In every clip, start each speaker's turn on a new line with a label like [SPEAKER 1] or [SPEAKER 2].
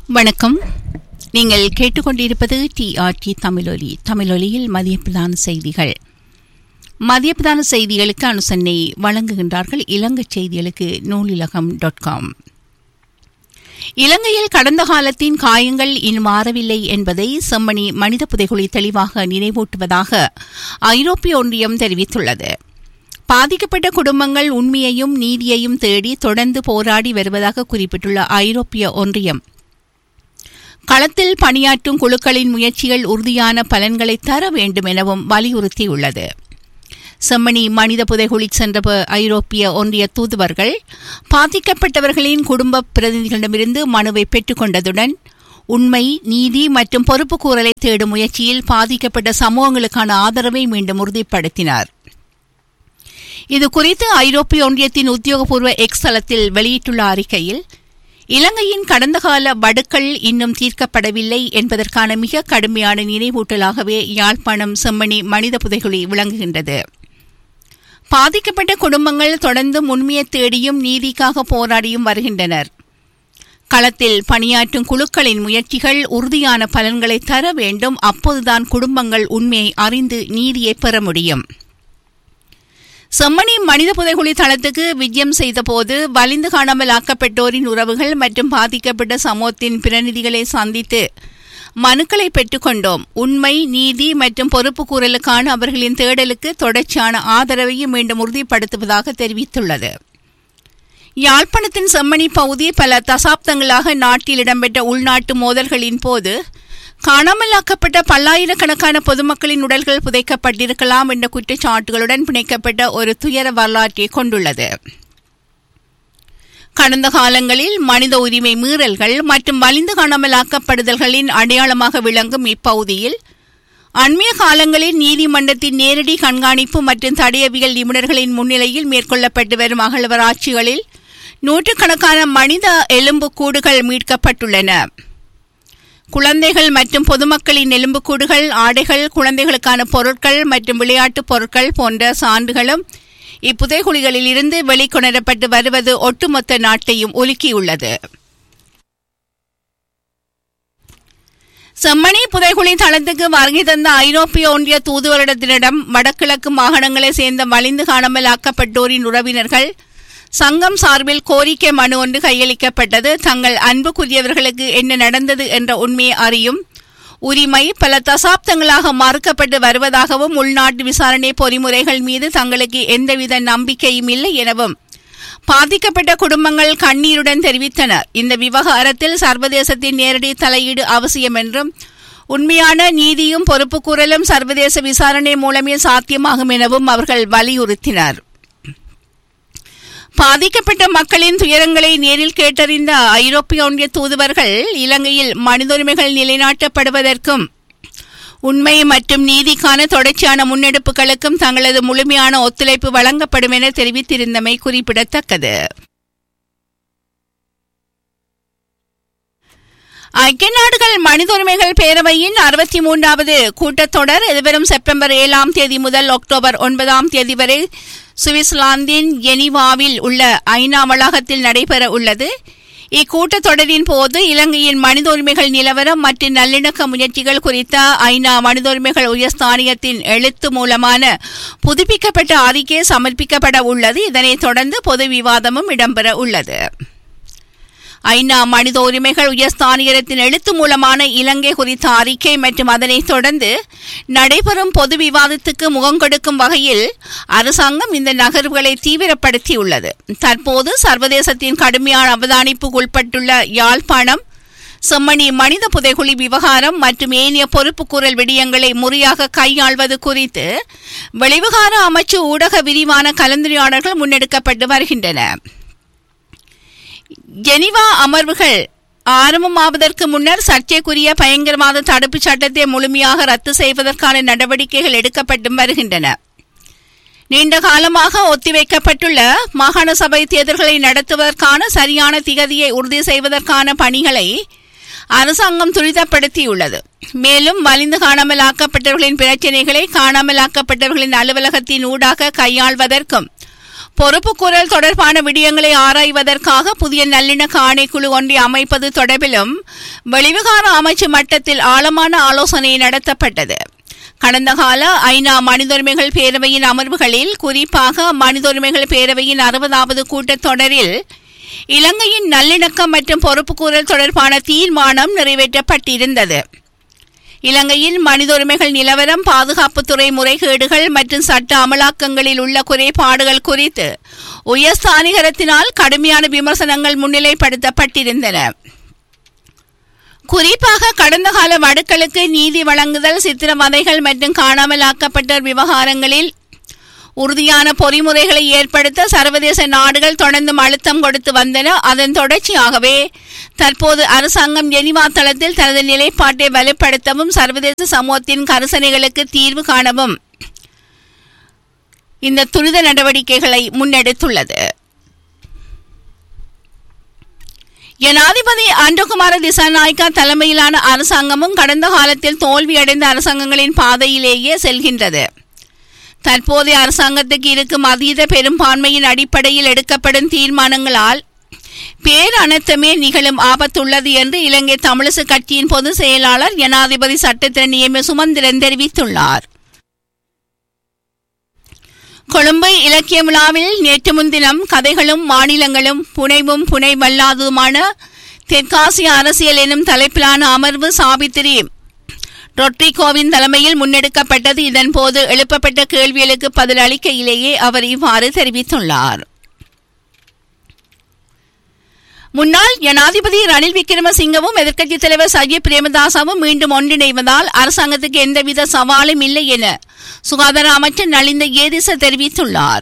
[SPEAKER 1] வணக்கம் நீங்கள் கேட்டுக்கொண்டிருப்பது டிஆர்டி தமிழொலி தமிழொலியில் மதிய பிரதான செய்திகள் மதிய பிரதான செய்திகளுக்கு அனுசரணை வழங்குகின்றார்கள் இலங்கை செய்திகளுக்கு நூலிலகம் டாட் காம் இலங்கையில் கடந்த காலத்தின் காயங்கள் இன்னும் மாறவில்லை என்பதை செம்மணி மனித புதைகுழி தெளிவாக நினைவூட்டுவதாக ஐரோப்பிய ஒன்றியம் தெரிவித்துள்ளது பாதிக்கப்பட்ட குடும்பங்கள் உண்மையையும் நீதியையும் தேடி தொடர்ந்து போராடி வருவதாக குறிப்பிட்டுள்ள ஐரோப்பிய ஒன்றியம் களத்தில் பணியாற்றும் குழுக்களின் முயற்சிகள் உறுதியான பலன்களை தர வேண்டும் எனவும் வலியுறுத்தியுள்ளது செம்மணி மனித புதைகுழி சென்ற ஐரோப்பிய ஒன்றிய தூதுவர்கள் பாதிக்கப்பட்டவர்களின் குடும்ப பிரதிநிதிகளிடமிருந்து மனுவை பெற்றுக்கொண்டதுடன் உண்மை நீதி மற்றும் பொறுப்புக்கூறலை தேடும் முயற்சியில் பாதிக்கப்பட்ட சமூகங்களுக்கான ஆதரவை மீண்டும் உறுதிப்படுத்தினார் இது குறித்து ஐரோப்பிய ஒன்றியத்தின் உத்தியோகபூர்வ எக்ஸ் தளத்தில் வெளியிட்டுள்ள அறிக்கையில் இலங்கையின் கடந்த கால வடுக்கள் இன்னும் தீர்க்கப்படவில்லை என்பதற்கான மிக கடுமையான நினைவூட்டலாகவே யாழ்ப்பாணம் செம்மணி மனித புதைகுழி விளங்குகின்றது பாதிக்கப்பட்ட குடும்பங்கள் தொடர்ந்து உண்மையை தேடியும் நீதிக்காக போராடியும் வருகின்றனர் களத்தில் பணியாற்றும் குழுக்களின் முயற்சிகள் உறுதியான பலன்களை தர வேண்டும் அப்போதுதான் குடும்பங்கள் உண்மையை அறிந்து நீதியை பெற முடியும் செம்மணி மனித புதைகுழி தளத்துக்கு விஜயம் செய்தபோது வலிந்து காணாமல் ஆக்கப்பட்டோரின் உறவுகள் மற்றும் பாதிக்கப்பட்ட சமூகத்தின் பிரதிநிதிகளை சந்தித்து மனுக்களை பெற்றுக்கொண்டோம் உண்மை நீதி மற்றும் பொறுப்பு கூறலுக்கான அவர்களின் தேடலுக்கு தொடர்ச்சியான ஆதரவையும் மீண்டும் உறுதிப்படுத்துவதாக தெரிவித்துள்ளது யாழ்ப்பாணத்தின் செம்மணி பகுதி பல தசாப்தங்களாக நாட்டில் இடம்பெற்ற உள்நாட்டு மோதல்களின் போது காணாமலாக்கப்பட்ட பல்லாயிரக்கணக்கான பொதுமக்களின் உடல்கள் புதைக்கப்பட்டிருக்கலாம் என்ற குற்றச்சாட்டுகளுடன் பிணைக்கப்பட்ட ஒரு துயர வரலாற்றை கொண்டுள்ளது கடந்த காலங்களில் மனித உரிமை மீறல்கள் மற்றும் வலிந்து காணாமலாக்கப்படுதல்களின் அடையாளமாக விளங்கும் இப்பகுதியில் அண்மைய காலங்களில் நீதிமன்றத்தின் நேரடி கண்காணிப்பு மற்றும் தடையவியல் நிபுணர்களின் முன்னிலையில் மேற்கொள்ளப்பட்டு வரும் அகழ்வராட்சிகளில் நூற்றுக்கணக்கான மனித எலும்புக்கூடுகள் மீட்கப்பட்டுள்ளன குழந்தைகள் மற்றும் பொதுமக்களின் எலும்புக்கூடுகள் ஆடைகள் குழந்தைகளுக்கான பொருட்கள் மற்றும் விளையாட்டுப் பொருட்கள் போன்ற சான்றுகளும் இப்புதைகுழிகளில் இருந்து வெளிக்கொணரப்பட்டு வருவது ஒட்டுமொத்த நாட்டையும் ஒலுக்கியுள்ளது செம்மணி புதைகுழி தளத்துக்கு வருகை தந்த ஐரோப்பிய ஒன்றிய தூதுவரிடத்தினிடம் வடகிழக்கு மாகாணங்களை சேர்ந்த வலிந்து காணாமல் ஆக்கப்பட்டோரின் உறவினர்கள் சங்கம் சார்பில் கோரிக்கை மனு ஒன்று கையளிக்கப்பட்டது தங்கள் அன்புக்குரியவர்களுக்கு என்ன நடந்தது என்ற உண்மையை அறியும் உரிமை பல தசாப்தங்களாக மறுக்கப்பட்டு வருவதாகவும் உள்நாட்டு விசாரணை பொறிமுறைகள் மீது தங்களுக்கு எந்தவித நம்பிக்கையும் இல்லை எனவும் பாதிக்கப்பட்ட குடும்பங்கள் கண்ணீருடன் தெரிவித்தனர் இந்த விவகாரத்தில் சர்வதேசத்தின் நேரடி தலையீடு அவசியம் என்றும் உண்மையான நீதியும் பொறுப்புக்கூறலும் சர்வதேச விசாரணை மூலமே சாத்தியமாகும் எனவும் அவர்கள் வலியுறுத்தினர் பாதிக்கப்பட்ட மக்களின் துயரங்களை நேரில் கேட்டறிந்த ஐரோப்பிய ஒன்றிய தூதுவர்கள் இலங்கையில் மனித உரிமைகள் நிலைநாட்டப்படுவதற்கும் உண்மை மற்றும் நீதிக்கான தொடர்ச்சியான முன்னெடுப்புகளுக்கும் தங்களது முழுமையான ஒத்துழைப்பு வழங்கப்படும் என தெரிவித்திருந்தமை குறிப்பிடத்தக்கது ஐக்கிய நாடுகள் மனித உரிமைகள் பேரவையின் அறுபத்தி மூன்றாவது கூட்டத்தொடர் எதிர்வரும் செப்டம்பர் ஏழாம் தேதி முதல் அக்டோபர் ஒன்பதாம் தேதி வரை சுவிட்சர்லாந்தின் ஜெனிவாவில் உள்ள ஐநா வளாகத்தில் நடைபெற உள்ளது இக்கூட்டத்தொடரின் போது இலங்கையின் மனித உரிமைகள் நிலவரம் மற்றும் நல்லிணக்க முயற்சிகள் குறித்த ஐநா மனித உரிமைகள் உயர்ஸ்தானியத்தின் எழுத்து மூலமான புதுப்பிக்கப்பட்ட அறிக்கை சமர்ப்பிக்கப்பட உள்ளது இதனைத் தொடர்ந்து பொது விவாதமும் இடம்பெற உள்ளது ஐநா மனித உரிமைகள் உயர்ஸ்தானியத்தின் எழுத்து மூலமான இலங்கை குறித்த அறிக்கை மற்றும் அதனைத் தொடர்ந்து நடைபெறும் பொது விவாதத்துக்கு முகம் கொடுக்கும் வகையில் அரசாங்கம் இந்த நகர்வுகளை தீவிரப்படுத்தியுள்ளது தற்போது சர்வதேசத்தின் கடுமையான அவதானிப்புக்கு உட்பட்டுள்ள யாழ்ப்பாணம் செம்மணி மனித புதைகுழி விவகாரம் மற்றும் ஏனைய பொறுப்புக்கூறல் விடயங்களை முறையாக கையாள்வது குறித்து வெளிவிகார அமைச்சு ஊடக விரிவான கலந்துரையாடல்கள் முன்னெடுக்கப்பட்டு வருகின்றன ஜெனிவா அமர்வுகள் ஆரம்பமாவதற்கு முன்னர் சர்ச்சைக்குரிய பயங்கரவாத தடுப்புச் சட்டத்தை முழுமையாக ரத்து செய்வதற்கான நடவடிக்கைகள் எடுக்கப்பட்டு வருகின்றன நீண்ட காலமாக ஒத்திவைக்கப்பட்டுள்ள மாகாண சபை தேர்தல்களை நடத்துவதற்கான சரியான திகதியை உறுதி செய்வதற்கான பணிகளை அரசாங்கம் துரிதப்படுத்தியுள்ளது மேலும் வலிந்து காணாமலாக்கப்பட்டவர்களின் பிரச்சினைகளை காணாமலாக்கப்பட்டவர்களின் அலுவலகத்தின் ஊடாக கையாள்வதற்கும் பொறுப்புக்கூறல் தொடர்பான விடயங்களை ஆராய்வதற்காக புதிய நல்லிணக்க ஆணைக்குழு ஒன்றை அமைப்பது தொடர்பிலும் வெளிவிகார அமைச்சு மட்டத்தில் ஆழமான ஆலோசனை நடத்தப்பட்டது கடந்த கால ஐநா மனித உரிமைகள் பேரவையின் அமர்வுகளில் குறிப்பாக மனித உரிமைகள் பேரவையின் அறுபதாவது கூட்டத்தொடரில் இலங்கையின் நல்லிணக்கம் மற்றும் பொறுப்புக்கூறல் தொடர்பான தீர்மானம் நிறைவேற்றப்பட்டிருந்தது இலங்கையில் மனித உரிமைகள் நிலவரம் பாதுகாப்புத்துறை முறைகேடுகள் மற்றும் சட்ட அமலாக்கங்களில் உள்ள குறைபாடுகள் குறித்து உயர்ஸ்தானிகரத்தினால் கடுமையான விமர்சனங்கள் முன்னிலைப்படுத்தப்பட்டிருந்தன குறிப்பாக கடந்த கால வடுக்களுக்கு நீதி வழங்குதல் சித்திரவதைகள் மற்றும் காணாமலாக்கப்பட்ட விவகாரங்களில் உறுதியான பொறிமுறைகளை ஏற்படுத்த சர்வதேச நாடுகள் தொடர்ந்து அழுத்தம் கொடுத்து வந்தன அதன் தொடர்ச்சியாகவே தற்போது அரசாங்கம் ஜெனிவா தளத்தில் தனது நிலைப்பாட்டை வலுப்படுத்தவும் சர்வதேச சமூகத்தின் கரிசனைகளுக்கு தீர்வு காணவும் இந்த துரித நடவடிக்கைகளை முன்னெடுத்துள்ளது ஜனாதிபதி அன்றகுமார திசாநாயக்கா தலைமையிலான அரசாங்கமும் கடந்த காலத்தில் தோல்வியடைந்த அரசாங்கங்களின் பாதையிலேயே செல்கின்றது தற்போதைய அரசாங்கத்துக்கு இருக்கும் அதீத பெரும்பான்மையின் அடிப்படையில் எடுக்கப்படும் தீர்மானங்களால் பேரனர்த்தமே நிகழும் ஆபத்துள்ளது என்று இலங்கை தமிழிசு கட்சியின் பொதுச் செயலாளர் ஜனாதிபதி சட்டத்திறன் நியம சுமந்திரன் தெரிவித்துள்ளார் கொழும்பு இலக்கிய விழாவில் நேற்று முன்தினம் கதைகளும் மாநிலங்களும் புனைவும் புனைவல்லாததுமான தெற்காசிய அரசியல் எனும் தலைப்பிலான அமர்வு சாபித்திரி ரொட்ரிகோவின் தலைமையில் முன்னெடுக்கப்பட்டது இதன்போது எழுப்பப்பட்ட கேள்விகளுக்கு பதில் அளிக்கையிலேயே அவர் இவ்வாறு தெரிவித்துள்ளார் முன்னாள் ஜனாதிபதி ரணில் விக்ரமசிங்கவும் எதிர்க்கட்சித் தலைவர் சஜித் பிரேமதாசவும் மீண்டும் ஒன்றிணைவதால் அரசாங்கத்துக்கு எந்தவித சவாலும் இல்லை என சுகாதார அமைச்சர் நலிந்த ஏதிச தெரிவித்துள்ளார்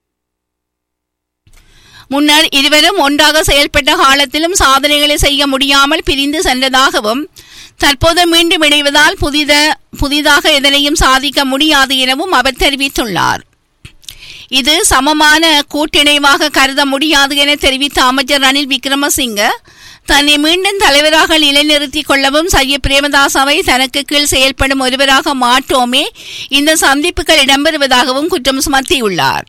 [SPEAKER 1] முன்னர் இருவரும் ஒன்றாக செயல்பட்ட காலத்திலும் சாதனைகளை செய்ய முடியாமல் பிரிந்து சென்றதாகவும் தற்போது மீண்டும் இணைவதால் புதித புதிதாக எதனையும் சாதிக்க முடியாது எனவும் அவர் தெரிவித்துள்ளார் இது சமமான கூட்டிணைவாக கருத முடியாது என தெரிவித்த அமைச்சர் ரணில் விக்ரமசிங்க தன்னை மீண்டும் தலைவராக நிலைநிறுத்திக் கொள்ளவும் சைய பிரேமதாசாவை தனக்கு கீழ் செயல்படும் ஒருவராக மாற்றோமே இந்த சந்திப்புகள் இடம்பெறுவதாகவும் குற்றம் சுமத்தியுள்ளார்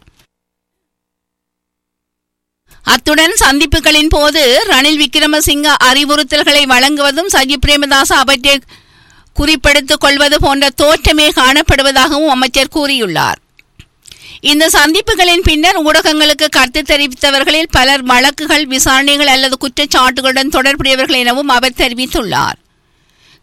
[SPEAKER 1] அத்துடன் சந்திப்புகளின் போது ரணில் விக்ரமசிங்க அறிவுறுத்தல்களை வழங்குவதும் சஜித் பிரேமதாச அவற்றை குறிப்பெடுத்துக் கொள்வது போன்ற தோற்றமே காணப்படுவதாகவும் அமைச்சர் கூறியுள்ளார் இந்த சந்திப்புகளின் பின்னர் ஊடகங்களுக்கு கருத்து தெரிவித்தவர்களில் பலர் வழக்குகள் விசாரணைகள் அல்லது குற்றச்சாட்டுகளுடன் தொடர்புடையவர்கள் எனவும் அவர் தெரிவித்துள்ளார்